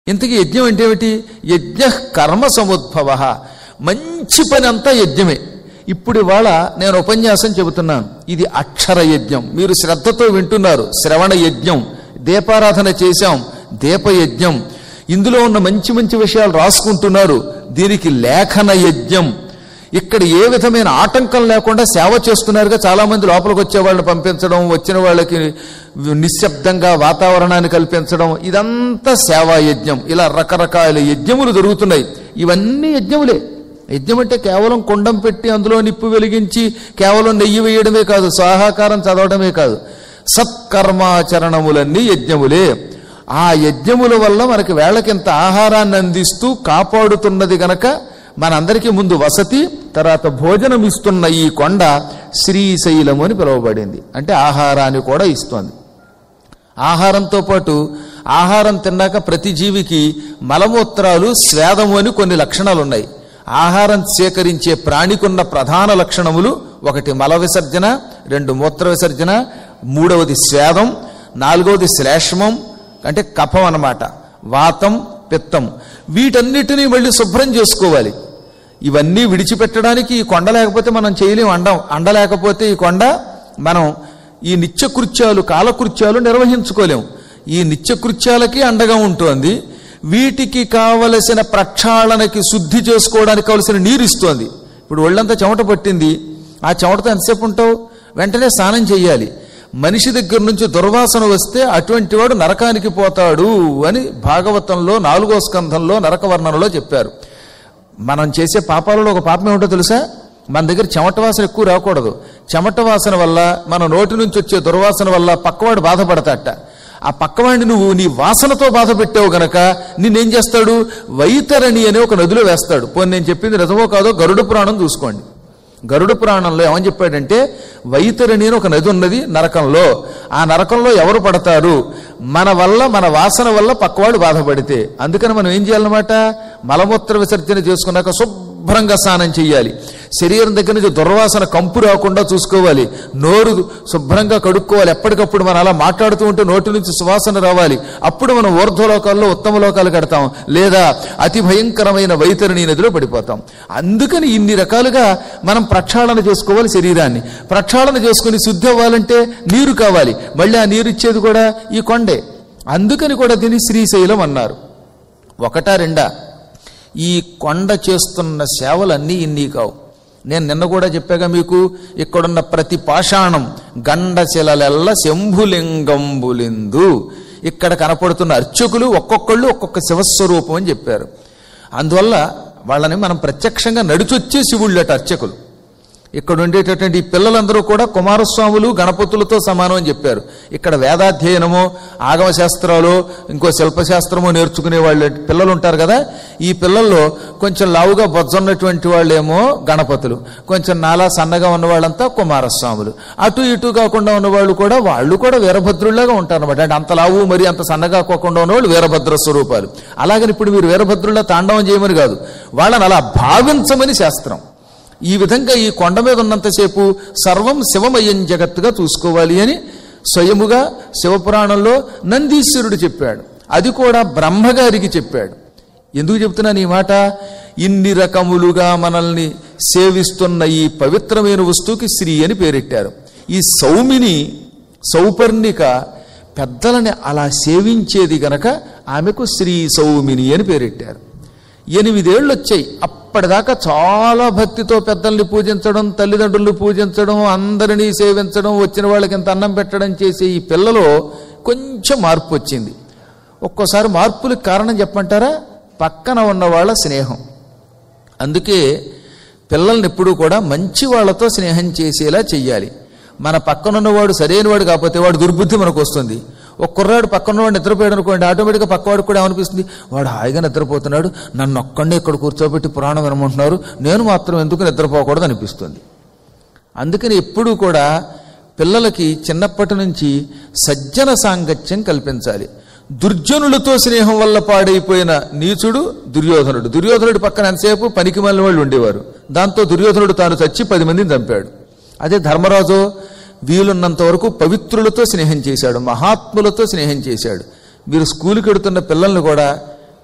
ఇంతకీ యజ్ఞం అంటే ఏమిటి యజ్ఞ కర్మ సముద్భవ మంచి పని అంతా యజ్ఞమే ఇప్పుడు ఇవాళ నేను ఉపన్యాసం చెబుతున్నాను ఇది అక్షర యజ్ఞం మీరు శ్రద్ధతో వింటున్నారు శ్రవణ యజ్ఞం దీపారాధన చేశాం దీపయజ్ఞం ఇందులో ఉన్న మంచి మంచి విషయాలు రాసుకుంటున్నారు దీనికి లేఖన యజ్ఞం ఇక్కడ ఏ విధమైన ఆటంకం లేకుండా సేవ చేస్తున్నారుగా చాలా మంది లోపలికి వచ్చే వాళ్ళని పంపించడం వచ్చిన వాళ్ళకి నిశ్శబ్దంగా వాతావరణాన్ని కల్పించడం ఇదంతా సేవా యజ్ఞం ఇలా రకరకాల యజ్ఞములు జరుగుతున్నాయి ఇవన్నీ యజ్ఞములే యజ్ఞం అంటే కేవలం కుండం పెట్టి అందులో నిప్పు వెలిగించి కేవలం నెయ్యి వేయడమే కాదు స్వాహాకారం చదవడమే కాదు సత్కర్మాచరణములన్నీ యజ్ఞములే ఆ యజ్ఞముల వల్ల మనకి వేళకింత ఆహారాన్ని అందిస్తూ కాపాడుతున్నది గనక మనందరికీ ముందు వసతి తర్వాత భోజనం ఇస్తున్న ఈ కొండ శ్రీశైలము అని పిలువబడింది అంటే ఆహారాన్ని కూడా ఇస్తోంది ఆహారంతో పాటు ఆహారం తిన్నాక ప్రతి జీవికి మలమూత్రాలు స్వేదము అని కొన్ని లక్షణాలు ఉన్నాయి ఆహారం స్వీకరించే ప్రాణికున్న ప్రధాన లక్షణములు ఒకటి మల విసర్జన రెండు మూత్ర విసర్జన మూడవది స్వేదం నాలుగవది శ్లేష్మం అంటే కఫం అన్నమాట వాతం పిత్తం వీటన్నిటినీ మళ్ళీ శుభ్రం చేసుకోవాలి ఇవన్నీ విడిచిపెట్టడానికి ఈ కొండ లేకపోతే మనం చేయలేం అండం అండ లేకపోతే ఈ కొండ మనం ఈ నిత్యకృత్యాలు కాలకృత్యాలు నిర్వహించుకోలేం ఈ నిత్యకృత్యాలకి అండగా ఉంటుంది వీటికి కావలసిన ప్రక్షాళనకి శుద్ధి చేసుకోవడానికి కావలసిన నీరు ఇస్తోంది ఇప్పుడు ఒళ్ళంతా చెమట పట్టింది ఆ చెమటతో ఎంతసేపు ఉంటావు వెంటనే స్నానం చేయాలి మనిషి దగ్గర నుంచి దుర్వాసన వస్తే అటువంటి వాడు నరకానికి పోతాడు అని భాగవతంలో నాలుగో స్కంధంలో నరక వర్ణనలో చెప్పారు మనం చేసే పాపాలలో ఒక పాపం ఏమిటో తెలుసా మన దగ్గర చెమట వాసన ఎక్కువ రాకూడదు చెమట వాసన వల్ల మన నోటి నుంచి వచ్చే దుర్వాసన వల్ల పక్కవాడు బాధపడతాట ఆ పక్కవాడిని నువ్వు నీ వాసనతో బాధ పెట్టావు గనక నిన్నేం చేస్తాడు వైతరణి అనే ఒక నదిలో వేస్తాడు పోనీ నేను చెప్పింది నిజమో కాదో గరుడ పురాణం చూసుకోండి గరుడ పురాణంలో ఏమని చెప్పాడంటే వైతరణి అని ఒక నది ఉన్నది నరకంలో ఆ నరకంలో ఎవరు పడతారు మన వల్ల మన వాసన వల్ల పక్కవాడు బాధపడితే అందుకని మనం ఏం చేయాలన్నమాట మలమూత్ర విసర్జన చేసుకున్నాక శుభ్రంగా స్నానం చేయాలి శరీరం దగ్గర నుంచి దుర్వాసన కంపు రాకుండా చూసుకోవాలి నోరు శుభ్రంగా కడుక్కోవాలి ఎప్పటికప్పుడు మనం అలా మాట్లాడుతూ ఉంటే నోటి నుంచి సువాసన రావాలి అప్పుడు మనం ఊర్ధ్వలోకాల్లో ఉత్తమ లోకాలు కడతాం లేదా అతి భయంకరమైన వైతరణి నదిలో పడిపోతాం అందుకని ఇన్ని రకాలుగా మనం ప్రక్షాళన చేసుకోవాలి శరీరాన్ని ప్రక్షాళన చేసుకుని శుద్ధి అవ్వాలంటే నీరు కావాలి మళ్ళీ ఆ నీరు ఇచ్చేది కూడా ఈ కొండే అందుకని కూడా దీన్ని శ్రీశైలం అన్నారు ఒకటా రెండా ఈ కొండ చేస్తున్న సేవలన్నీ ఇన్ని కావు నేను నిన్న కూడా చెప్పాగా మీకు ఇక్కడున్న ప్రతి పాషాణం గండశిలలెల్ల శంభులింగంబులిందు ఇక్కడ కనపడుతున్న అర్చకులు ఒక్కొక్కళ్ళు ఒక్కొక్క శివస్వరూపం అని చెప్పారు అందువల్ల వాళ్ళని మనం ప్రత్యక్షంగా నడిచొచ్చే శివుళ్ళట అర్చకులు ఇక్కడ ఉండేటటువంటి ఈ పిల్లలందరూ కూడా కుమారస్వాములు గణపతులతో సమానం అని చెప్పారు ఇక్కడ వేదాధ్యయనమో ఆగమ శాస్త్రాలు ఇంకో శిల్పశాస్త్రమో నేర్చుకునే వాళ్ళు పిల్లలు ఉంటారు కదా ఈ పిల్లల్లో కొంచెం లావుగా బొజ్జున్నటువంటి వాళ్ళేమో గణపతులు కొంచెం నాలా సన్నగా ఉన్న వాళ్ళంతా కుమారస్వాములు అటు ఇటు కాకుండా ఉన్నవాళ్ళు కూడా వాళ్ళు కూడా వీరభద్రుల్లాగా ఉంటారు అనమాట అంటే అంత లావు మరి అంత సన్నగా కాకుండా ఉన్నవాళ్ళు వీరభద్ర స్వరూపాలు అలాగని ఇప్పుడు మీరు వీరభద్రుల్లా తాండవం చేయమని కాదు వాళ్ళని అలా భావించమని శాస్త్రం ఈ విధంగా ఈ కొండ మీద ఉన్నంతసేపు సర్వం శివమయం జగత్తుగా చూసుకోవాలి అని స్వయముగా శివపురాణంలో నందీశ్వరుడు చెప్పాడు అది కూడా బ్రహ్మగారికి చెప్పాడు ఎందుకు చెప్తున్నాను ఈ మాట ఇన్ని రకములుగా మనల్ని సేవిస్తున్న ఈ పవిత్రమైన వస్తువుకి శ్రీ అని పేరెట్టారు ఈ సౌమిని సౌపర్ణిక పెద్దలని అలా సేవించేది గనక ఆమెకు శ్రీ సౌమిని అని పేరెట్టారు ఎనిమిదేళ్ళు వచ్చాయి అప్పటిదాకా చాలా భక్తితో పెద్దల్ని పూజించడం తల్లిదండ్రులు పూజించడం అందరినీ సేవించడం వచ్చిన వాళ్ళకి ఇంత అన్నం పెట్టడం చేసే ఈ పిల్లలో కొంచెం మార్పు వచ్చింది ఒక్కోసారి మార్పులకు కారణం చెప్పంటారా పక్కన ఉన్న వాళ్ళ స్నేహం అందుకే పిల్లల్ని ఎప్పుడూ కూడా మంచి వాళ్ళతో స్నేహం చేసేలా చెయ్యాలి మన పక్కనున్నవాడు సరైనవాడు కాకపోతే వాడు దుర్బుద్ధి మనకు వస్తుంది ఒక కుర్రాడు పక్కనవాడు నిద్రపోయాడు అనుకోండి ఆటోమేటిక్గా పక్కవాడు కూడా ఏమనిపిస్తుంది వాడు హాయిగా నిద్రపోతున్నాడు నన్ను ఒక్కడే ఇక్కడ కూర్చోబెట్టి పురాణం వినమంటున్నారు నేను మాత్రం ఎందుకు నిద్రపోకూడదు అనిపిస్తుంది అందుకని ఎప్పుడూ కూడా పిల్లలకి చిన్నప్పటి నుంచి సజ్జన సాంగత్యం కల్పించాలి దుర్జనులతో స్నేహం వల్ల పాడైపోయిన నీచుడు దుర్యోధనుడు దుర్యోధనుడు పక్కన ఎంతసేపు పనికి మళ్ళీ వాళ్ళు ఉండేవారు దాంతో దుర్యోధనుడు తాను చచ్చి పది మందిని చంపాడు అదే ధర్మరాజు వీలున్నంత వరకు పవిత్రులతో స్నేహం చేశాడు మహాత్ములతో స్నేహం చేశాడు మీరు స్కూల్కి వెడుతున్న పిల్లల్ని కూడా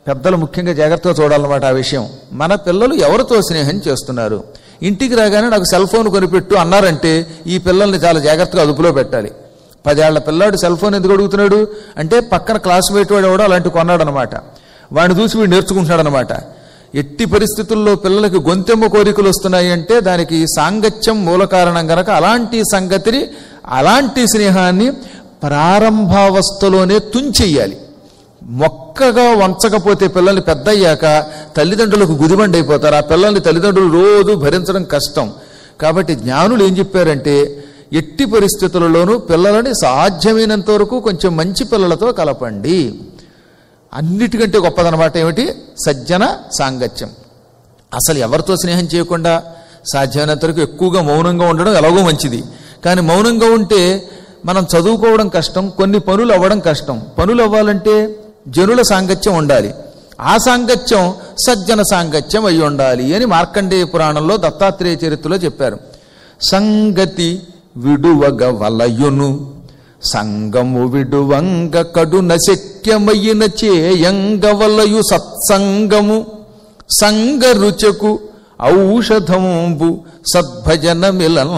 పెద్దలు ముఖ్యంగా జాగ్రత్తగా చూడాలన్నమాట ఆ విషయం మన పిల్లలు ఎవరితో స్నేహం చేస్తున్నారు ఇంటికి రాగానే నాకు సెల్ ఫోన్ కొనిపెట్టు అన్నారంటే ఈ పిల్లల్ని చాలా జాగ్రత్తగా అదుపులో పెట్టాలి పదేళ్ల పిల్లాడు సెల్ ఫోన్ ఎందుకు అడుగుతున్నాడు అంటే పక్కన క్లాస్మేట్ వాడు ఎవడో అలాంటి కొన్నాడు అనమాట వాడిని చూసి వీడు నేర్చుకుంటున్నాడు అనమాట ఎట్టి పరిస్థితుల్లో పిల్లలకి గొంతెమ్మ కోరికలు వస్తున్నాయి అంటే దానికి సాంగత్యం మూల కారణం గనక అలాంటి సంగతిని అలాంటి స్నేహాన్ని ప్రారంభావస్థలోనే తుంచెయ్యాలి మొక్కగా వంచకపోతే పిల్లల్ని పెద్ద అయ్యాక తల్లిదండ్రులకు గుదిబండి అయిపోతారు ఆ పిల్లల్ని తల్లిదండ్రులు రోజు భరించడం కష్టం కాబట్టి జ్ఞానులు ఏం చెప్పారంటే ఎట్టి పరిస్థితులలోనూ పిల్లలని సాధ్యమైనంత వరకు కొంచెం మంచి పిల్లలతో కలపండి అన్నిటికంటే గొప్పదనమాట ఏమిటి సజ్జన సాంగత్యం అసలు ఎవరితో స్నేహం చేయకుండా సాధ్యమైనంత వరకు ఎక్కువగా మౌనంగా ఉండడం ఎలాగో మంచిది కానీ మౌనంగా ఉంటే మనం చదువుకోవడం కష్టం కొన్ని పనులు అవ్వడం కష్టం పనులు అవ్వాలంటే జనుల సాంగత్యం ఉండాలి ఆ సాంగత్యం సజ్జన సాంగత్యం అయి ఉండాలి అని మార్కండేయ పురాణంలో దత్తాత్రేయ చరిత్రలో చెప్పారు సంగతి విడువగ వలయును సంగము విడువంగ కడున శక్యమయిన చేయంగ వలయు సత్సంగము సంగ రుచకు ఔషధంబు సద్భజన మిలన్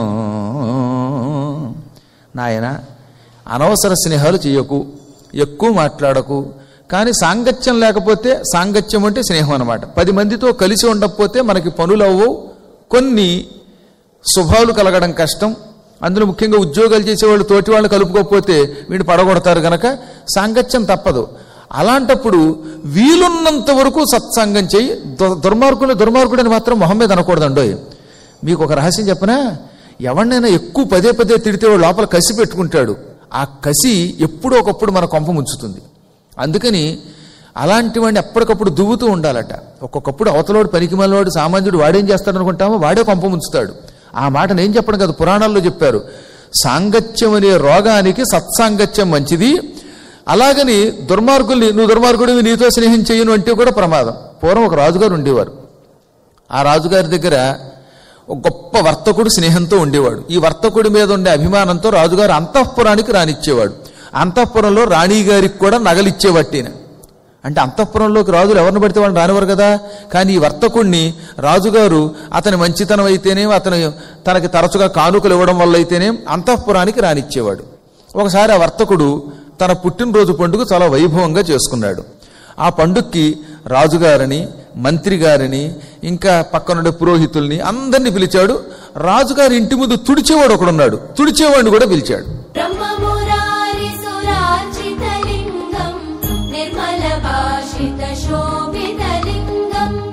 నాయన అనవసర స్నేహాలు చేయకు ఎక్కువ మాట్లాడకు కానీ సాంగత్యం లేకపోతే సాంగత్యం అంటే స్నేహం అనమాట పది మందితో కలిసి ఉండకపోతే మనకి పనులు అవ్వవు కొన్ని శుభాలు కలగడం కష్టం అందులో ముఖ్యంగా ఉద్యోగాలు చేసేవాళ్ళు తోటి వాళ్ళు కలుపుకోకపోతే వీడు పడగొడతారు గనక సాంగత్యం తప్పదు అలాంటప్పుడు వీలున్నంత వరకు సత్సంగం చేయి దు- దుర్మార్గులు దుర్మార్గుడని మాత్రం మొహం మీద అనకూడదండోయ్ మీకు ఒక రహస్యం చెప్పనా ఎవరినైనా ఎక్కువ పదే పదే తిడితే వాడు లోపల కసి పెట్టుకుంటాడు ఆ కసి ఎప్పుడో ఒకప్పుడు మన కొంప ముంచుతుంది అందుకని అలాంటి వాడిని ఎప్పటికప్పుడు దువ్వుతూ ఉండాలట ఒక్కొక్కప్పుడు అవతలోడు పనికి వాడు సామాన్యుడు వాడేం చేస్తాడు అనుకుంటామో వాడే కొంప ముంచుతాడు ఆ మాట నేను చెప్పడం కాదు పురాణాల్లో చెప్పారు సాంగత్యం అనే రోగానికి సత్సాంగత్యం మంచిది అలాగని దుర్మార్గుల్ని నువ్వు దుర్మార్గుడివి నీతో స్నేహం చేయను అంటే కూడా ప్రమాదం పూర్వం ఒక రాజుగారు ఉండేవారు ఆ రాజుగారి దగ్గర ఒక గొప్ప వర్తకుడు స్నేహంతో ఉండేవాడు ఈ వర్తకుడి మీద ఉండే అభిమానంతో రాజుగారు అంతఃపురానికి రానిచ్చేవాడు అంతఃపురంలో రాణి గారికి కూడా నగలిచ్చేవట్టిన అంటే అంతఃపురంలోకి రాజులు ఎవరిని పడితే వాళ్ళని రానివారు కదా కానీ ఈ వర్తకుడిని రాజుగారు అతని మంచితనం అయితేనేం అతను తనకి తరచుగా కానుకలు ఇవ్వడం వల్ల అయితేనేం అంతఃపురానికి రానిచ్చేవాడు ఒకసారి ఆ వర్తకుడు తన పుట్టినరోజు పండుగ చాలా వైభవంగా చేసుకున్నాడు ఆ పండుగకి రాజుగారిని మంత్రి గారిని ఇంకా పక్కనుండే పురోహితుల్ని అందరినీ పిలిచాడు రాజుగారి ఇంటి ముందు తుడిచేవాడు ఒకడున్నాడు తుడిచేవాడిని కూడా పిలిచాడు ब्रह्ममुरारिसुरार्चितलिङ्गम् निर्मलभाषितशोभितलिङ्गम्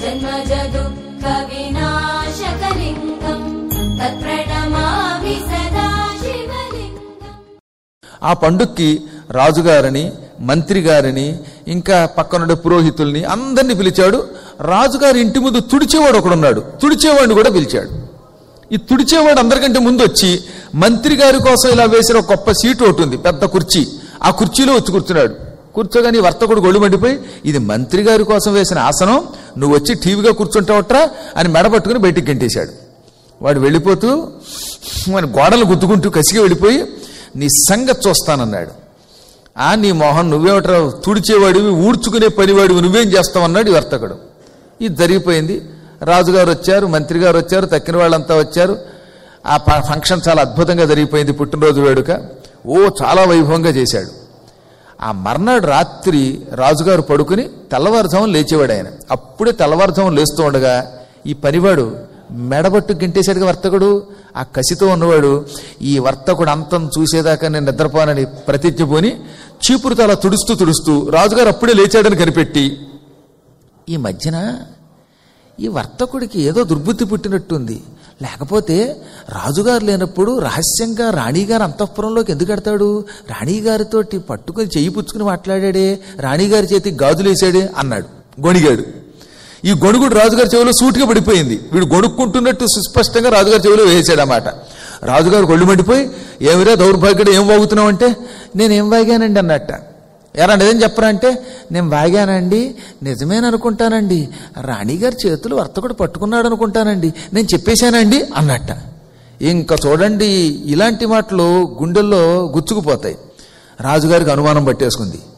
जन्मजदुःखविनाशकलिङ्गम् तत्प्रणमामि सदा शिवलिङ्गम् ఆ పండుగకి రాజుగారిని మంత్రి గారిని ఇంకా పక్కనుండే పురోహితుల్ని అందరినీ పిలిచాడు రాజుగారి ఇంటి ముందు తుడిచేవాడు ఒకడున్నాడు తుడిచేవాడిని కూడా పిలిచాడు ఈ తుడిచేవాడు అందరికంటే ముందు వచ్చి మంత్రి గారి కోసం ఇలా వేసిన ఒక గొప్ప సీటు ఒకటి ఉంది పెద్ద కుర్చీ ఆ కుర్చీలో వచ్చి కూర్చున్నాడు కూర్చోగానే ఈ వర్తకుడు గొళ్ళు మండిపోయి ఇది మంత్రి గారి కోసం వేసిన ఆసనం నువ్వు వచ్చి టీవీగా కూర్చుంటావట్రా అని మెడ పట్టుకుని బయటికి గంటేశాడు వాడు వెళ్ళిపోతూ మన గోడలు గుద్దుకుంటూ కసిగా వెళ్ళిపోయి నీ సంగతి చూస్తానన్నాడు ఆ నీ మొహం నువ్వేమిట్రా తుడిచేవాడివి ఊడ్చుకునే పనివాడివి నువ్వేం చేస్తావన్నాడు ఈ వర్తకుడు ఇది జరిగిపోయింది రాజుగారు వచ్చారు మంత్రి గారు వచ్చారు తక్కిన వాళ్ళంతా వచ్చారు ఆ ప- ఫంక్షన్ చాలా అద్భుతంగా జరిగిపోయింది పుట్టినరోజు వేడుక ఓ చాలా వైభవంగా చేశాడు ఆ మర్నాడు రాత్రి రాజుగారు పడుకుని తెల్లవారుజామున లేచేవాడు ఆయన అప్పుడే తెల్లవారుజామున లేస్తూ ఉండగా ఈ పనివాడు మెడబట్టు గింటేశాడుగా వర్తకుడు ఆ కసితో ఉన్నవాడు ఈ వర్తకుడు అంతం చూసేదాకా నేను నిద్రపోనని ప్రతిజ్ఞ పోని చీపురుతో అలా తుడుస్తూ తుడుస్తూ రాజుగారు అప్పుడే లేచాడని కనిపెట్టి ఈ మధ్యన ఈ వర్తకుడికి ఏదో దుర్బుద్ధి పుట్టినట్టుంది లేకపోతే రాజుగారు లేనప్పుడు రహస్యంగా రాణిగారు అంతఃపురంలోకి ఎందుకు ఎడతాడు రాణిగారితోటి పట్టుకుని చెయ్యి పుచ్చుకుని మాట్లాడాడే రాణిగారి చేతికి గాజులేసాడే అన్నాడు గొణిగాడు ఈ గొణుగుడు రాజుగారి చెవిలో సూటిగా పడిపోయింది వీడు గొణుక్కుంటున్నట్టు సుస్పష్టంగా రాజుగారి చెవిలో వేసాడన్నమాట రాజుగారు కొళ్ళు మండిపోయి ఏమిరా దౌర్భాగ్యుడు ఏం వాగుతున్నావు అంటే నేనేం వాగానండి అన్నట్ట ఎరా నిజం చెప్పరా అంటే నేను వాగానండి నిజమేననుకుంటానండి రాణిగారి చేతులు వర్తకుడు పట్టుకున్నాడు అనుకుంటానండి నేను చెప్పేశానండి అన్నట్ట ఇంకా చూడండి ఇలాంటి మాటలు గుండెల్లో గుచ్చుకుపోతాయి రాజుగారికి అనుమానం పట్టేసుకుంది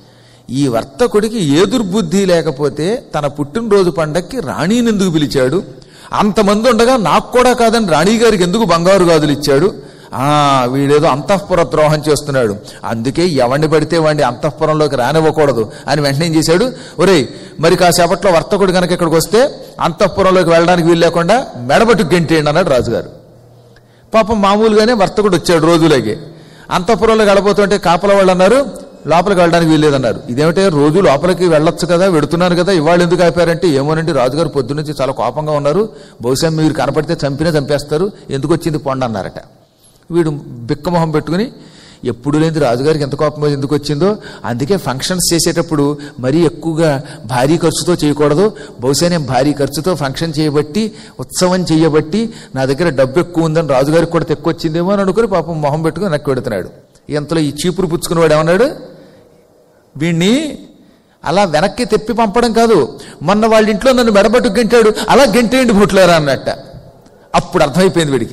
ఈ వర్తకుడికి ఏ దుర్బుద్ధి లేకపోతే తన పుట్టినరోజు పండక్కి రాణిని ఎందుకు పిలిచాడు అంతమంది ఉండగా నాకు కూడా కాదని రాణి గారికి ఎందుకు బంగారు గాజులు ఇచ్చాడు ఆ వీడేదో అంతఃపుర ద్రోహం చేస్తున్నాడు అందుకే ఎవరిని పడితే వాడిని అంతఃపురంలోకి రానివ్వకూడదు అని వెంటనే ఏం చేశాడు ఒరేయ్ మరి కాసేపట్లో వర్తకుడు కనుక ఇక్కడికి వస్తే అంతఃపురంలోకి వెళ్ళడానికి వీలు లేకుండా మెడబట్టు గెంటేయండి అన్నాడు రాజుగారు పాపం మామూలుగానే వర్తకుడు వచ్చాడు రోజులాగే అంతఃపురంలో గడపోతుంటే కాపల వాళ్ళు అన్నారు లోపలికి వెళ్ళడానికి వీల్లేదన్నారు ఇదేమిటే రోజు లోపలికి వెళ్ళొచ్చు కదా వెడుతున్నారు కదా ఇవాళ ఎందుకు ఆపారంటే ఏమోనండి రాజుగారు పొద్దునుంచి చాలా కోపంగా ఉన్నారు బహుశా మీరు కనపడితే చంపినా చంపేస్తారు ఎందుకు వచ్చింది పొండ అన్నారట వీడు బిక్కమొహం పెట్టుకుని ఎప్పుడు లేని రాజుగారికి ఎంత కోపం ఎందుకు వచ్చిందో అందుకే ఫంక్షన్స్ చేసేటప్పుడు మరీ ఎక్కువగా భారీ ఖర్చుతో చేయకూడదు బహుశా నేను భారీ ఖర్చుతో ఫంక్షన్ చేయబట్టి ఉత్సవం చేయబట్టి నా దగ్గర డబ్బు ఎక్కువ ఉందని రాజుగారికి కూడా తెక్కువ వచ్చిందేమో అని అనుకుని పాపం మొహం పెట్టుకుని నక్కి పెడుతున్నాడు ఇంతలో ఈ చీపురు పుచ్చుకునేవాడు ఏమన్నాడు వీణ్ణి అలా వెనక్కి తెప్పి పంపడం కాదు మొన్న వాళ్ళ ఇంట్లో నన్ను మెడబట్టు గెంటాడు అలా గెంటేయండి భూట్లేరా అన్నట్ట అప్పుడు అర్థమైపోయింది వీడికి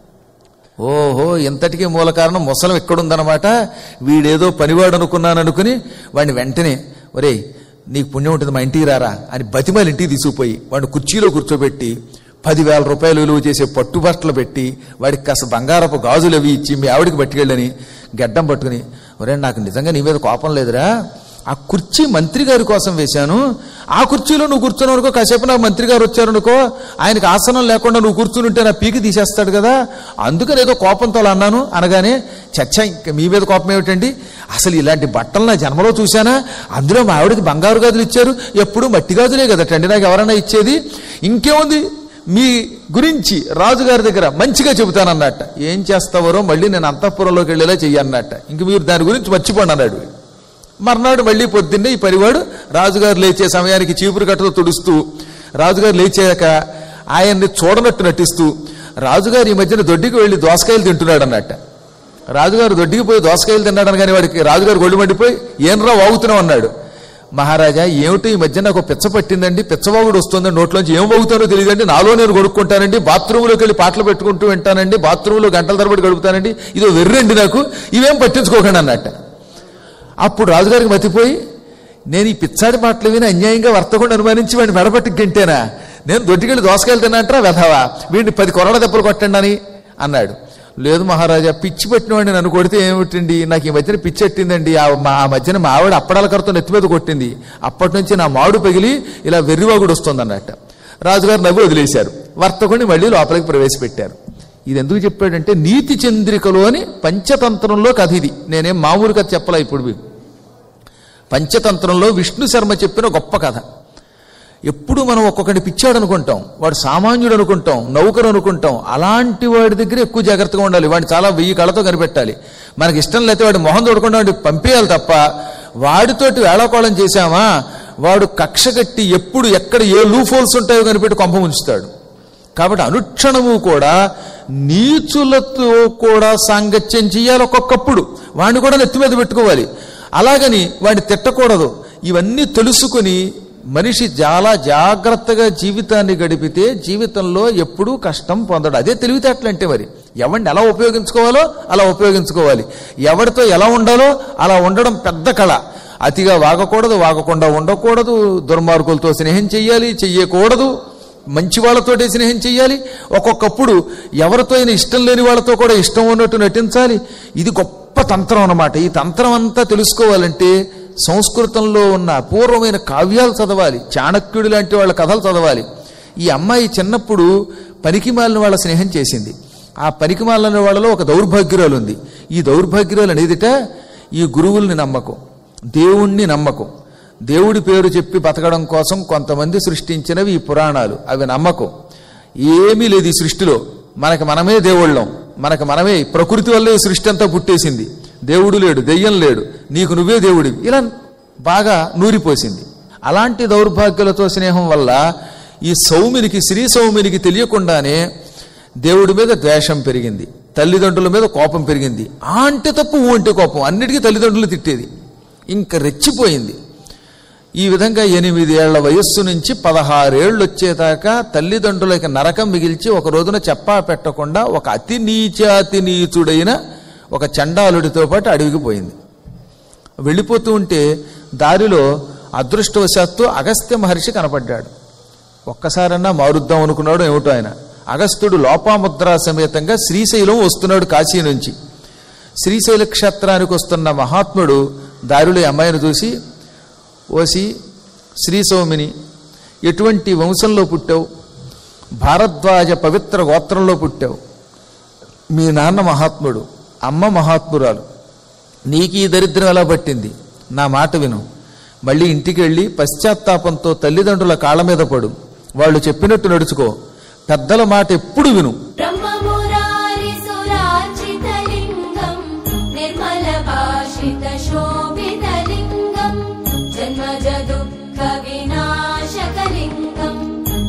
ఓహో ఇంతటికీ మూల కారణం ముసలం ఎక్కడుందనమాట వీడేదో పనివాడు అనుకున్నాను అనుకుని వాడిని వెంటనే ఒరేయ్ నీకు పుణ్యం ఉంటుంది మా ఇంటికి రారా అని బతిమాలి ఇంటికి తీసుకుపోయి వాడిని కుర్చీలో కూర్చోబెట్టి పదివేల రూపాయలు విలువ చేసే పట్టు బట్టలు పెట్టి వాడికి కాస్త బంగారపు గాజులు అవి ఇచ్చి మీ ఆవిడికి పట్టుకెళ్ళని గడ్డం పట్టుకుని ఒరే నాకు నిజంగా నీ మీద కోపం లేదురా ఆ కుర్చీ మంత్రి గారి కోసం వేశాను ఆ కుర్చీలో నువ్వు కూర్చున్నావు అనుకో కాసేపు నా మంత్రి గారు వచ్చారనుకో ఆయనకు ఆసనం లేకుండా నువ్వు కూర్చుని ఉంటే నా పీకి తీసేస్తాడు కదా అందుకని ఏదో కోపంతో అలా అన్నాను అనగానే చచ్చ ఇంక మీ మీద కోపం ఏమిటండి అసలు ఇలాంటి బట్టలు నా జన్మలో చూశానా అందులో మా ఆవిడకి బంగారు గాజులు ఇచ్చారు ఎప్పుడు మట్టి గాజులే కదటండి నాకు ఎవరైనా ఇచ్చేది ఇంకేముంది మీ గురించి రాజుగారి దగ్గర మంచిగా చెబుతానన్నట్ట ఏం చేస్తావరో మళ్ళీ నేను అంతఃపురంలోకి వెళ్ళేలా చెయ్యన్నట్ట ఇంక మీరు దాని గురించి మర్చిపోండి అన్నాడు మర్నాడు మళ్ళీ పొద్దున్నే ఈ పరివాడు రాజుగారు లేచే సమయానికి చీపురు కట్టతో తుడుస్తూ రాజుగారు లేచాక ఆయన్ని చూడనట్టు నటిస్తూ రాజుగారు ఈ మధ్యన దొడ్డికి వెళ్ళి దోసకాయలు తింటున్నాడు అన్నట్ట రాజుగారు దొడ్డికి పోయి దోసకాయలు తిన్నాడని కానీ వాడికి రాజుగారు గొడ్డు మండిపోయి ఏంరా వాగుతున్నావు అన్నాడు మహారాజా ఏమిటి ఈ మధ్య నాకు పిచ్చ పట్టిందండి పిచ్చవాగుడు వస్తుందండి నోట్లోంచి ఏం వాగుతానో తెలియదండి నాలో నేను కొడుక్కుంటానండి బాత్రూంలోకి వెళ్ళి పాటలు పెట్టుకుంటూ వింటానండి బాత్రూంలో గంటల తరబడి గడుపుతానండి ఇదో వెర్రండి నాకు ఇవేం పట్టించుకోకండి అన్నట్ట అప్పుడు రాజుగారికి మతిపోయి నేను ఈ పిచ్చాడి మాటలు విని అన్యాయంగా వర్తకుండా అనుమానించి వాడిని మెడపట్టి గంటేనా నేను దొడ్డికెళ్ళి దోసకాయలు తిన్నాంటారా వెధవా వీడిని పది కొరడ దెబ్బలు కొట్టండి అని అన్నాడు లేదు మహారాజా పిచ్చి పెట్టినవాడిని నన్ను కొడితే ఏమిటండి నాకు ఈ మధ్యన పిచ్చి ఎట్టిందండి ఆ మా ఆ మధ్యన మా ఆవిడ అప్పడాల కరతో నెత్తి మీద కొట్టింది అప్పటి నుంచి నా మాడు పగిలి ఇలా వెర్రివాగుడు వస్తుంది అన్నట్ట రాజుగారు నవ్వి వదిలేశారు వర్తకుని మళ్ళీ లోపలికి ప్రవేశపెట్టారు ఇది ఎందుకు చెప్పాడంటే నీతి చంద్రికలో అని పంచతంత్రంలో కథ ఇది నేనేం మామూలు కథ చెప్పలే ఇప్పుడు మీకు పంచతంత్రంలో విష్ణు శర్మ చెప్పిన గొప్ప కథ ఎప్పుడు మనం ఒక్కొక్కటి పిచ్చాడు అనుకుంటాం వాడు సామాన్యుడు అనుకుంటాం నౌకరు అనుకుంటాం అలాంటి వాడి దగ్గర ఎక్కువ జాగ్రత్తగా ఉండాలి వాడిని చాలా వెయ్యి కళతో కనిపెట్టాలి మనకి ఇష్టం లేకపోతే వాడి మొహం తోడకుండా వాడిని పంపేయాలి తప్ప వాడితోటి వేళాకోళం చేశామా వాడు కక్ష కట్టి ఎప్పుడు ఎక్కడ ఏ లూఫోల్స్ ఉంటాయో కనిపెట్టి కొంప ఉంచుతాడు కాబట్టి అనుక్షణము కూడా నీచులతో కూడా సాంగత్యం చేయాలి ఒక్కొక్కప్పుడు వాడిని కూడా నెత్తి మీద పెట్టుకోవాలి అలాగని వాడిని తిట్టకూడదు ఇవన్నీ తెలుసుకుని మనిషి చాలా జాగ్రత్తగా జీవితాన్ని గడిపితే జీవితంలో ఎప్పుడూ కష్టం పొందడు అదే తెలివితేటలంటే మరి ఎవరిని ఎలా ఉపయోగించుకోవాలో అలా ఉపయోగించుకోవాలి ఎవరితో ఎలా ఉండాలో అలా ఉండడం పెద్ద కళ అతిగా వాగకూడదు వాగకుండా ఉండకూడదు దుర్మార్గులతో స్నేహం చెయ్యాలి చెయ్యకూడదు మంచి వాళ్ళతోటే స్నేహం చెయ్యాలి ఒక్కొక్కప్పుడు ఎవరితో అయినా ఇష్టం లేని వాళ్ళతో కూడా ఇష్టం ఉన్నట్టు నటించాలి ఇది గొప్ప తంత్రం అన్నమాట ఈ తంత్రం అంతా తెలుసుకోవాలంటే సంస్కృతంలో ఉన్న అపూర్వమైన కావ్యాలు చదవాలి చాణక్యుడు లాంటి వాళ్ళ కథలు చదవాలి ఈ అమ్మాయి చిన్నప్పుడు పనికిమాలిన వాళ్ళ స్నేహం చేసింది ఆ పనికిమాలిన వాళ్ళలో ఒక దౌర్భాగ్యురాలు ఉంది ఈ దౌర్భాగ్యురాలు అనేదిట ఈ గురువుల్ని నమ్మకం దేవుణ్ణి నమ్మకం దేవుడి పేరు చెప్పి బతకడం కోసం కొంతమంది సృష్టించినవి ఈ పురాణాలు అవి నమ్మకం ఏమీ లేదు ఈ సృష్టిలో మనకి మనమే దేవుళ్ళం మనకి మనమే ప్రకృతి వల్లే ఈ సృష్టి అంతా పుట్టేసింది దేవుడు లేడు దెయ్యం లేడు నీకు నువ్వే దేవుడివి ఇలా బాగా నూరిపోసింది అలాంటి దౌర్భాగ్యులతో స్నేహం వల్ల ఈ సౌమినికి శ్రీ సౌమినికి తెలియకుండానే దేవుడి మీద ద్వేషం పెరిగింది తల్లిదండ్రుల మీద కోపం పెరిగింది ఆ అంటే తప్పు ఊ అంటే కోపం అన్నిటికీ తల్లిదండ్రులు తిట్టేది ఇంకా రెచ్చిపోయింది ఈ విధంగా ఎనిమిది ఏళ్ల వయస్సు నుంచి పదహారేళ్లు వచ్చేదాకా తల్లిదండ్రులకి నరకం మిగిల్చి ఒక రోజున చెప్పా పెట్టకుండా ఒక అతి నీచాతి నీచుడైన ఒక చండాలుడితో పాటు అడవికి పోయింది వెళ్ళిపోతూ ఉంటే దారిలో అదృష్టవశాత్తు అగస్త్య మహర్షి కనపడ్డాడు ఒక్కసారన్నా మారుద్దాం అనుకున్నాడు ఏమిటో ఆయన అగస్త్యుడు లోపాముద్ర సమేతంగా శ్రీశైలం వస్తున్నాడు కాశీ నుంచి శ్రీశైల క్షేత్రానికి వస్తున్న మహాత్ముడు దారిలో ఈ అమ్మాయిని చూసి ఓసి శ్రీసౌమిని ఎటువంటి వంశంలో పుట్టావు భారద్వాజ పవిత్ర గోత్రంలో పుట్టావు మీ నాన్న మహాత్ముడు అమ్మ మహాత్మురాలు నీకు ఈ దరిద్రం ఎలా పట్టింది నా మాట విను మళ్ళీ ఇంటికి వెళ్ళి పశ్చాత్తాపంతో తల్లిదండ్రుల కాళ్ళ మీద పడు వాళ్ళు చెప్పినట్టు నడుచుకో పెద్దల మాట ఎప్పుడు విను ब्रह्ममुरारिसुरार्चितलिङ्गम् निर्मलभाषितशोभितलिङ्गम् जन्मजदुःखविनाशकलिङ्गम्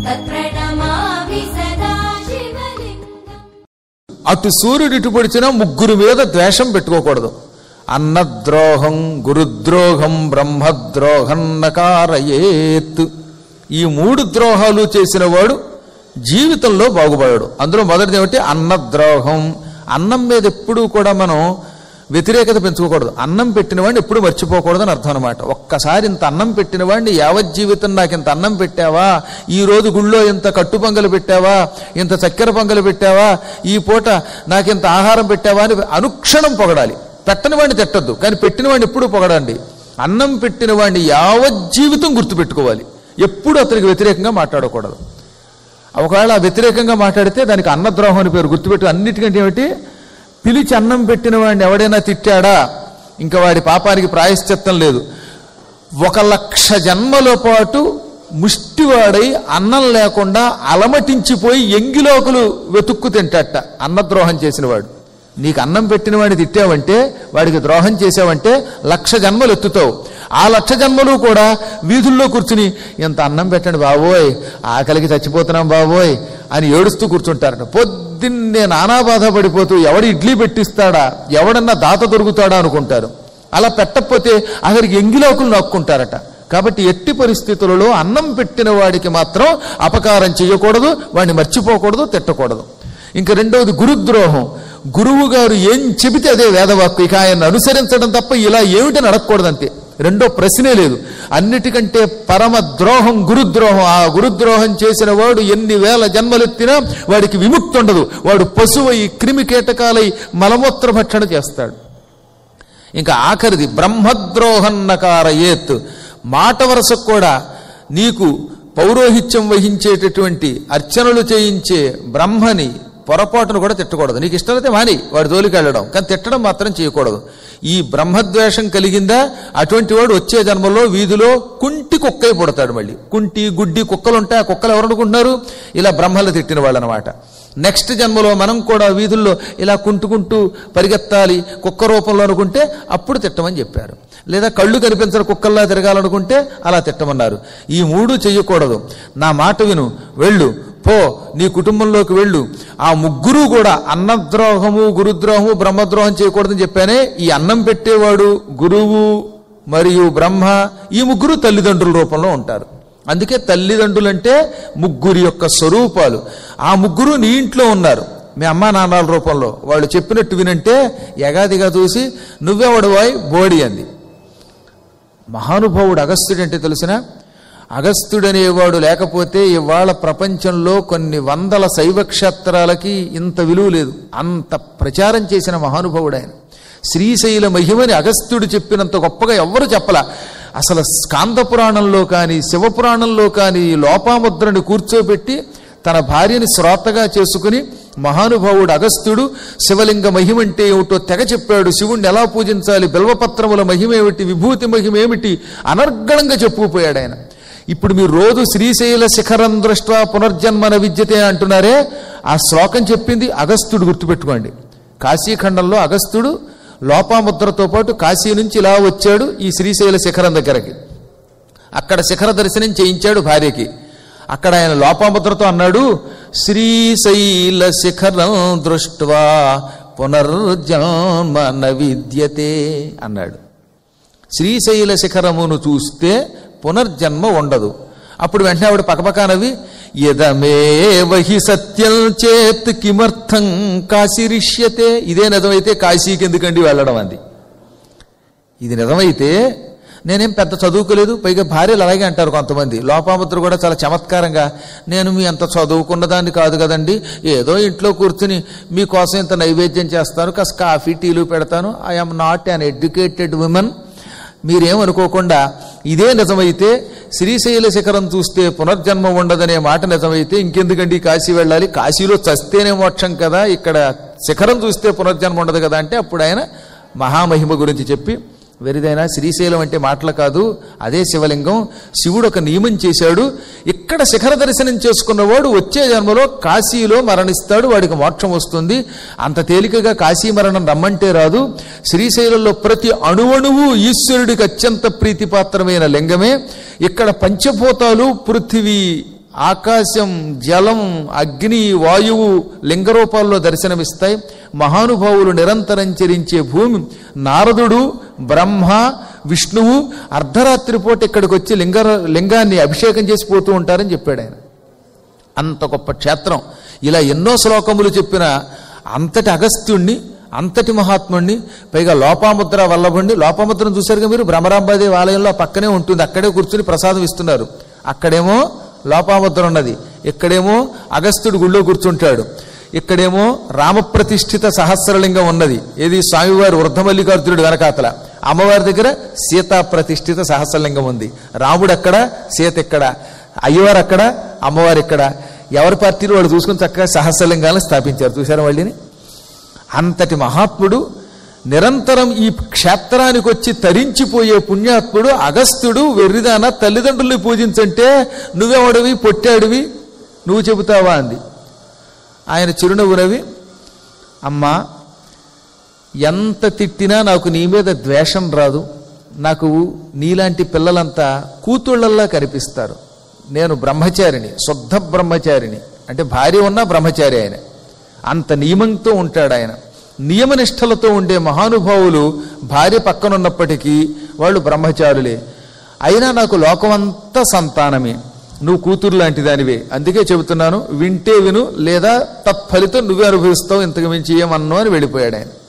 तत्प्रणमामि सदा शिवलिङ्गम् అటు సూర్యుడు ఇటు పొడిచినా ముగ్గురు మీద ద్వేషం పెట్టుకోకూడదు అన్నద్రోహం గురుద్రోహం బ్రహ్మద్రోహం నకారయేత్ ఈ మూడు ద్రోహాలు చేసిన వాడు జీవితంలో బాగుపడాడు అందులో మొదటిది ఏమిటి అన్నద్రోహం అన్నం మీద ఎప్పుడూ కూడా మనం వ్యతిరేకత పెంచుకోకూడదు అన్నం పెట్టిన వాడిని ఎప్పుడు మర్చిపోకూడదు అని అర్థం అనమాట ఒక్కసారి ఇంత అన్నం పెట్టిన వాడిని యావజ్జీవితం నాకు ఇంత అన్నం పెట్టావా ఈ రోజు గుళ్ళో ఇంత కట్టు పొంగలు పెట్టావా ఇంత చక్కెర పొంగలు పెట్టావా ఈ పూట నాకు ఇంత ఆహారం పెట్టావా అని అనుక్షణం పొగడాలి పెట్టని వాడిని తిట్టద్దు కానీ పెట్టిన వాడిని ఎప్పుడూ పొగడండి అన్నం పెట్టిన వాడిని యావజ్జీవితం గుర్తుపెట్టుకోవాలి ఎప్పుడు అతనికి వ్యతిరేకంగా మాట్లాడకూడదు ఒకవేళ వ్యతిరేకంగా మాట్లాడితే దానికి అన్నద్రోహం అని పేరు గుర్తుపెట్టు అన్నిటికంటే ఏమిటి పిలిచి అన్నం పెట్టిన వాడిని ఎవడైనా తిట్టాడా ఇంకా వాడి పాపానికి ప్రాయశ్చిత్తం లేదు ఒక లక్ష జన్మల పాటు ముష్టివాడై అన్నం లేకుండా అలమటించిపోయి ఎంగిలోకులు వెతుక్కు తింటట అన్నద్రోహం చేసినవాడు నీకు అన్నం పెట్టిన వాడిని తిట్టావంటే వాడికి ద్రోహం చేసావంటే లక్ష జన్మలు ఎత్తుతావు ఆ లక్ష జన్మలు కూడా వీధుల్లో కూర్చుని ఇంత అన్నం పెట్టండి బాబోయ్ ఆకలికి చచ్చిపోతున్నాం బాబోయ్ అని ఏడుస్తూ కూర్చుంటారట పొద్దున్నే నానా బాధపడిపోతూ ఎవడు ఇడ్లీ పెట్టిస్తాడా ఎవడన్నా దాత దొరుకుతాడా అనుకుంటారు అలా పెట్టకపోతే అక్కడికి ఎంగిలోకులు నొక్కుంటారట కాబట్టి ఎట్టి పరిస్థితులలో అన్నం పెట్టిన వాడికి మాత్రం అపకారం చేయకూడదు వాడిని మర్చిపోకూడదు తిట్టకూడదు ఇంక రెండవది గురుద్రోహం గురువు గారు ఏం చెబితే అదే వేదవాక్కు ఇక ఆయన అనుసరించడం తప్ప ఇలా ఏమిటని అడగకూడదంతే రెండో ప్రశ్నే లేదు అన్నిటికంటే పరమ ద్రోహం గురుద్రోహం ఆ గురుద్రోహం చేసిన వాడు ఎన్ని వేల జన్మలెత్తినా వాడికి విముక్తి ఉండదు వాడు పశువై క్రిమి కీటకాలై మలమూత్ర భక్షణ చేస్తాడు ఇంకా ఆఖరిది బ్రహ్మద్రోహన్నకారయేత్ మాట వరసకు కూడా నీకు పౌరోహిత్యం వహించేటటువంటి అర్చనలు చేయించే బ్రహ్మని పొరపాటును కూడా తిట్టకూడదు నీకు ఇష్టమైతే మాని వాడి జోలికి వెళ్ళడం కానీ తిట్టడం మాత్రం చేయకూడదు ఈ బ్రహ్మద్వేషం కలిగిందా అటువంటి వాడు వచ్చే జన్మలో వీధిలో కుంటి కుక్కై పుడతాడు మళ్ళీ కుంటి గుడ్డి కుక్కలు ఉంటాయి ఆ కుక్కలు ఎవరు అనుకుంటున్నారు ఇలా బ్రహ్మలు తిట్టిన వాళ్ళు అనమాట నెక్స్ట్ జన్మలో మనం కూడా వీధుల్లో ఇలా కుంటుకుంటూ పరిగెత్తాలి కుక్క రూపంలో అనుకుంటే అప్పుడు తిట్టమని చెప్పారు లేదా కళ్ళు కనిపించని కుక్కల్లా తిరగాలనుకుంటే అలా తిట్టమన్నారు ఈ మూడు చెయ్యకూడదు నా మాట విను వెళ్ళు పో నీ కుటుంబంలోకి వెళ్ళు ఆ ముగ్గురు కూడా అన్నద్రోహము గురుద్రోహము బ్రహ్మద్రోహం చేయకూడదని చెప్పానే ఈ అన్నం పెట్టేవాడు గురువు మరియు బ్రహ్మ ఈ ముగ్గురు తల్లిదండ్రుల రూపంలో ఉంటారు అందుకే తల్లిదండ్రులు అంటే ముగ్గురి యొక్క స్వరూపాలు ఆ ముగ్గురు నీ ఇంట్లో ఉన్నారు మీ అమ్మా నాన్నల రూపంలో వాళ్ళు చెప్పినట్టు వినంటే ఎగాదిగా చూసి నువ్వెవడవాయ్ బోడి అంది మహానుభావుడు అగస్త్యుడు అంటే తెలిసిన అగస్త్యుడనేవాడు లేకపోతే ఇవాళ ప్రపంచంలో కొన్ని వందల శైవ క్షేత్రాలకి ఇంత విలువ లేదు అంత ప్రచారం చేసిన మహానుభావుడు ఆయన శ్రీశైల మహిమని అగస్త్యుడు చెప్పినంత గొప్పగా ఎవ్వరు చెప్పలా అసలు స్కాంద పురాణంలో కానీ శివపురాణంలో కానీ ఈ లోపాముద్రని కూర్చోబెట్టి తన భార్యని శ్రోతగా చేసుకుని మహానుభావుడు అగస్త్యుడు శివలింగ మహిమంటే ఏమిటో తెగ చెప్పాడు శివుణ్ణి ఎలా పూజించాలి బిల్వపత్రముల మహిమేమిటి విభూతి మహిమేమిటి అనర్గళంగా చెప్పుకుపోయాడు ఆయన ఇప్పుడు మీరు రోజు శ్రీశైల శిఖరం దృష్ట్యా పునర్జన్మన విద్యతే అంటున్నారే ఆ శ్లోకం చెప్పింది అగస్త్యుడు గుర్తుపెట్టుకోండి కాశీఖండంలో అగస్త్యుడు లోపాముద్రతో పాటు కాశీ నుంచి ఇలా వచ్చాడు ఈ శ్రీశైల శిఖరం దగ్గరకి అక్కడ శిఖర దర్శనం చేయించాడు భార్యకి అక్కడ ఆయన లోపాముద్రతో అన్నాడు శ్రీశైల శిఖరం దృష్ట్వా పునర్జన్మ న విద్యతే అన్నాడు శ్రీశైల శిఖరమును చూస్తే పునర్జన్మ ఉండదు అప్పుడు వెంటనే ఆవిడ పకపకానవి యదమేవహి సత్యం చేత్ కిమర్థం కాశీరిష్యతే ఇదే నిజమైతే కాశీకి ఎందుకండి వెళ్ళడం అంది ఇది నిజమైతే నేనేం పెద్ద చదువుకోలేదు పైగా భార్యలు అలాగే అంటారు కొంతమంది లోపాముద్ర కూడా చాలా చమత్కారంగా నేను మీ అంత చదువుకున్న దాన్ని కాదు కదండి ఏదో ఇంట్లో కూర్చుని మీకోసం ఇంత నైవేద్యం చేస్తాను కాస్త కాఫీ టీలు పెడతాను I'm not an educated women మీరేమనుకోకుండా ఇదే నిజమైతే శ్రీశైల శిఖరం చూస్తే పునర్జన్మ ఉండదనే మాట నిజమైతే ఇంకెందుకండి కాశీ వెళ్ళాలి కాశీలో చస్తేనే మోక్షం కదా ఇక్కడ శిఖరం చూస్తే పునర్జన్మ ఉండదు కదా అంటే అప్పుడు ఆయన మహామహిమ గురించి చెప్పి వెరిదైనా శ్రీశైలం అంటే మాటలు కాదు అదే శివలింగం శివుడు ఒక నియమం చేశాడు ఇక్కడ శిఖర దర్శనం చేసుకున్నవాడు వచ్చే జన్మలో కాశీలో మరణిస్తాడు వాడికి మోక్షం వస్తుంది అంత తేలికగా కాశీ మరణం రమ్మంటే రాదు శ్రీశైలంలో ప్రతి అణువణువు ఈశ్వరుడికి అత్యంత ప్రీతిపాత్రమైన లింగమే ఇక్కడ పంచభూతాలు పృథివీ ఆకాశం జలం అగ్ని వాయువు లింగ రూపాల్లో దర్శనమిస్తాయి మహానుభావులు నిరంతరం చరించే భూమి నారదుడు బ్రహ్మ విష్ణువు అర్ధరాత్రి పూట ఇక్కడికి వచ్చి లింగ లింగాన్ని అభిషేకం చేసి పోతూ ఉంటారని చెప్పాడు ఆయన అంత గొప్ప క్షేత్రం ఇలా ఎన్నో శ్లోకములు చెప్పిన అంతటి అగస్త్యుణ్ణి అంతటి మహాత్ముణ్ణి పైగా లోపాముద్ర వల్లభుణ్ణి లోపాముద్రను చూశారుగా మీరు భ్రమరాంబాదేవి ఆలయంలో ఆ పక్కనే ఉంటుంది అక్కడే కూర్చుని ప్రసాదం ఇస్తున్నారు అక్కడేమో లోపాముద్ర ఉన్నది ఇక్కడేమో అగస్త్యుడు గుళ్ళో కూర్చుంటాడు ఇక్కడేమో రామప్రతిష్ఠిత సహస్రలింగం ఉన్నది ఏది స్వామివారి వృద్ధమల్లికార్జునుడు వెనకాతల అమ్మవారి దగ్గర సీతా ప్రతిష్ఠిత సహస్రలింగం ఉంది రాముడు అక్కడ సీత ఇక్కడ అయ్యవారు అక్కడ అమ్మవారు ఇక్కడ ఎవరి పార్టీలు వాళ్ళు చూసుకుని చక్కగా సహస్రలింగాలను స్థాపించారు చూసారా వాళ్ళని అంతటి మహాత్ముడు నిరంతరం ఈ క్షేత్రానికి వచ్చి తరించిపోయే పుణ్యాత్ముడు అగస్త్యుడు వెర్రిదాన తల్లిదండ్రుల్ని పూజించంటే నువ్వెవడివి పొట్టాడివి నువ్వు చెబుతావా అంది ఆయన చిరునవ్వు నవ్వి అమ్మా ఎంత తిట్టినా నాకు నీ మీద ద్వేషం రాదు నాకు నీలాంటి పిల్లలంతా కూతుళ్ళల్లా కనిపిస్తారు నేను బ్రహ్మచారిని శుద్ధ బ్రహ్మచారిని అంటే భార్య ఉన్నా బ్రహ్మచారి ఆయన అంత నియమంతో ఉంటాడు ఆయన నియమనిష్టలతో ఉండే మహానుభావులు భార్య పక్కనున్నప్పటికీ వాళ్ళు బ్రహ్మచారులే అయినా నాకు లోకమంతా సంతానమే నువ్వు కూతురు లాంటి దానివే అందుకే చెబుతున్నాను వింటే విను లేదా తత్ఫలితం నువ్వే అనుభవిస్తావు ఇంతకు మించి ఏమన్నో అని వెళ్ళిపోయాడు ఆయన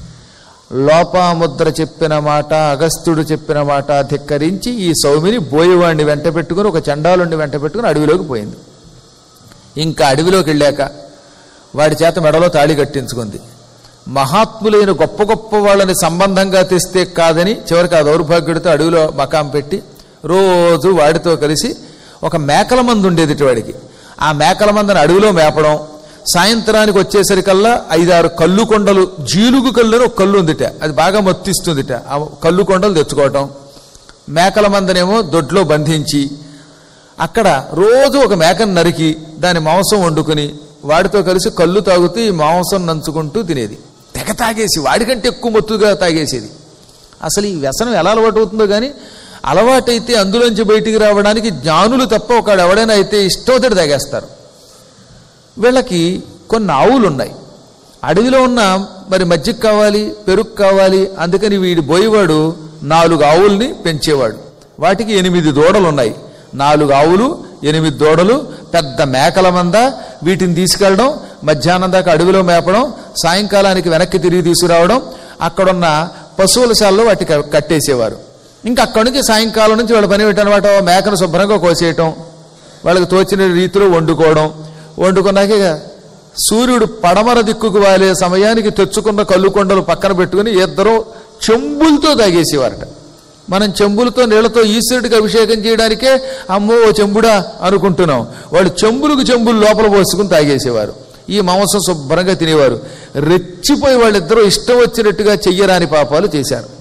లోపాముద్ర చెప్పిన మాట అగస్త్యుడు చెప్పిన మాట ధిక్కరించి ఈ సౌమిని బోయవాడిని వెంట పెట్టుకుని ఒక చండాలుడిని వెంట పెట్టుకుని అడవిలోకి పోయింది ఇంకా అడవిలోకి వెళ్ళాక వాడి చేత మెడలో తాళి కట్టించుకుంది మహాత్ములైన గొప్ప గొప్ప వాళ్ళని సంబంధంగా తెస్తే కాదని చివరికి ఆ దౌర్భాగ్యుడితో అడవిలో మకాం పెట్టి రోజు వాడితో కలిసి ఒక మేకల మందు ఉండేది ఇటు వాడికి ఆ మేకల మందని అడవిలో మేపడం సాయంత్రానికి వచ్చేసరికల్లా ఐదారు కళ్ళు కొండలు జీలుగు కళ్ళు అని ఒక కళ్ళు ఉందిట అది బాగా మత్తిస్తుందిట ఆ కళ్ళు కొండలు తెచ్చుకోవటం మేకల మందనేమో దొడ్లో బంధించి అక్కడ రోజు ఒక మేకను నరికి దాని మాంసం వండుకుని వాడితో కలిసి కళ్ళు తాగుతూ ఈ మాంసం నంచుకుంటూ తినేది తెగ తాగేసి వాడికంటే ఎక్కువ మత్తుగా తాగేసేది అసలు ఈ వ్యసనం ఎలా అలవాటు అవుతుందో కానీ అలవాటైతే అందులోంచి బయటికి రావడానికి జ్ఞానులు తప్ప ఒకడు ఎవడైనా అయితే ఇష్టోతడి తాగేస్తారు వీళ్ళకి కొన్ని ఆవులు ఉన్నాయి అడవిలో ఉన్న మరి మజ్జిగ కావాలి పెరుగు కావాలి అందుకని వీడి బోయేవాడు నాలుగు ఆవుల్ని పెంచేవాడు వాటికి ఎనిమిది దూడలు ఉన్నాయి నాలుగు ఆవులు ఎనిమిది దూడలు పెద్ద మేకల మంద వీటిని తీసుకెళ్ళడం మధ్యాహ్నం దాకా అడవిలో మేపడం సాయంకాలానికి వెనక్కి తిరిగి తీసుకురావడం అక్కడున్న పశువుల శాలలో వాటికి కట్టేసేవారు ఇంకా అక్కడి నుంచి సాయంకాలం నుంచి వాళ్ళ పని పెట్టనమాట మేకను శుభ్రంగా కోసేయటం వాళ్ళకి తోచిన రీతిలో వండుకోవడం వండుకున్నాక ఇక సూర్యుడు పడమర దిక్కుకు వాలే సమయానికి తెచ్చుకున్న కళ్ళు కొండలు పక్కన పెట్టుకుని ఇద్దరు చెంబులతో తాగేసేవారట మనం చెంబులతో నీళ్లతో ఈశ్వరుడికి అభిషేకం చేయడానికే అమ్మో ఓ చెంబుడా అనుకుంటున్నాం వాళ్ళు చెంబులకు చెంబులు లోపల పోసుకుని తాగేసేవారు ఈ మాంసం శుభ్రంగా తినేవారు రెచ్చిపోయి వాళ్ళిద్దరూ ఇష్టం వచ్చినట్టుగా చెయ్యరాని పాపాలు చేశారు